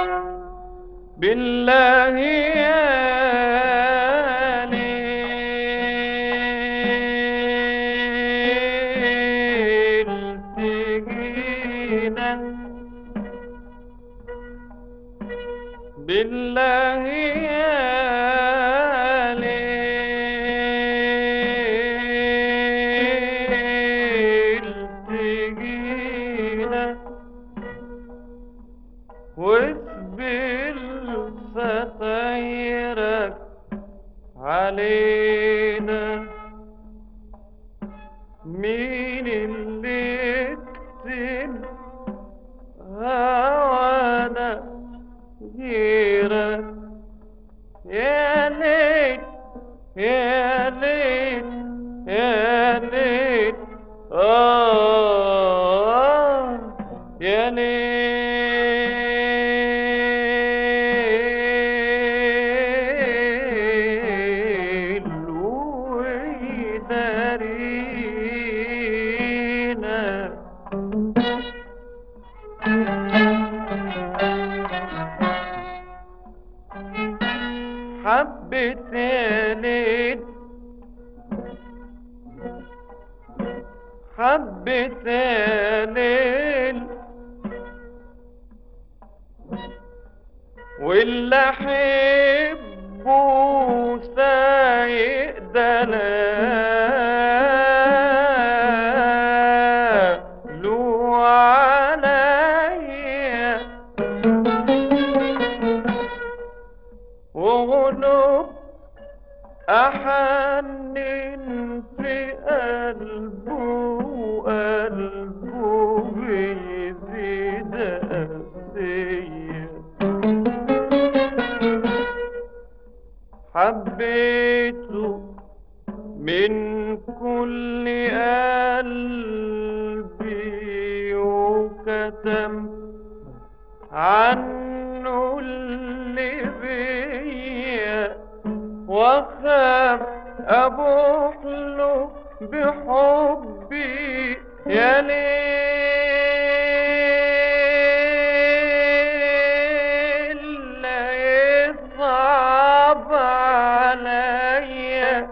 بالله يا ليل تجينا بالله يا ليل تجينا واثبر ستيرك علينا مين اللي يكتب هوانا غيرك يا ليل يا ليل يا ليل آه يا ليل ويدارينا حبة يا ليل حبة يا ليل واللي احبه سايق دلاله عليا وغلب أحنن في قلبه وقلبه بيزيد قسية حبيته من كل قلبي وكتم عنه اللي بيا واخاف ابوح له بحبي يا ليل لا يصعب عليا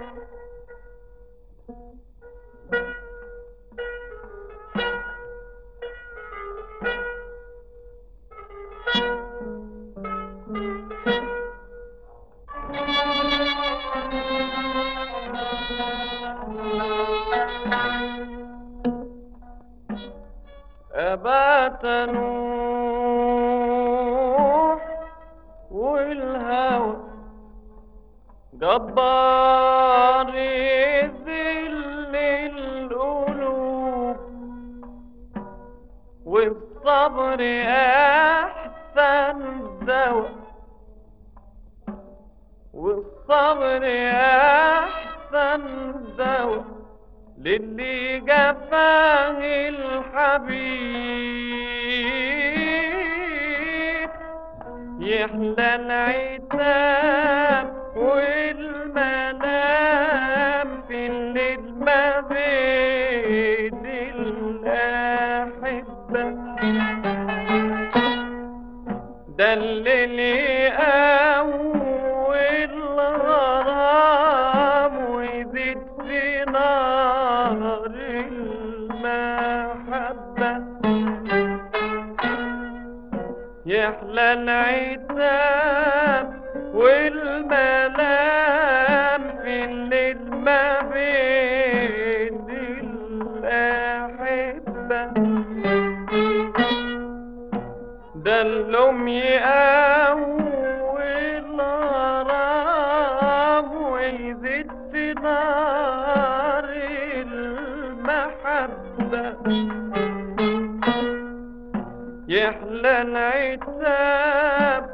أبات نوح والهوى جبار يذل القلوب والصبر أحسن دواء والصبر أحسن دواء للي جفاه الحبيب يحلى العتاب والمنام في الليل ما بين الأحبة ده اللي أول غرام ويزيد في نار المحبة يحلى العتاب والملام في الليل ما بين الأحبة ده اللوم يقوي الغرام ويزيد في نار المحبة يحلى العتاب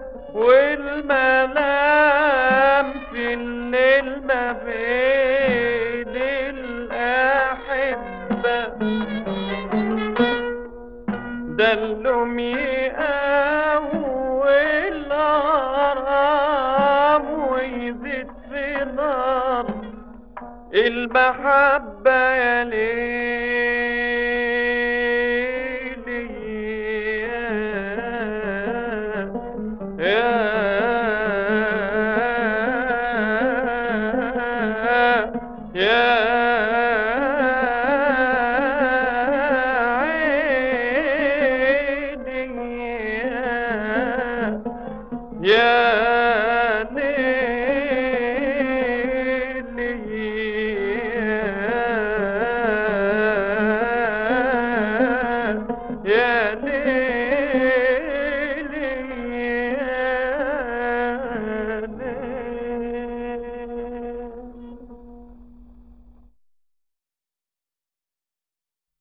والملام في الليل ما بين الأحبة ده اللوم يقوي الغرام ويزيد في نار المحبة يا ليل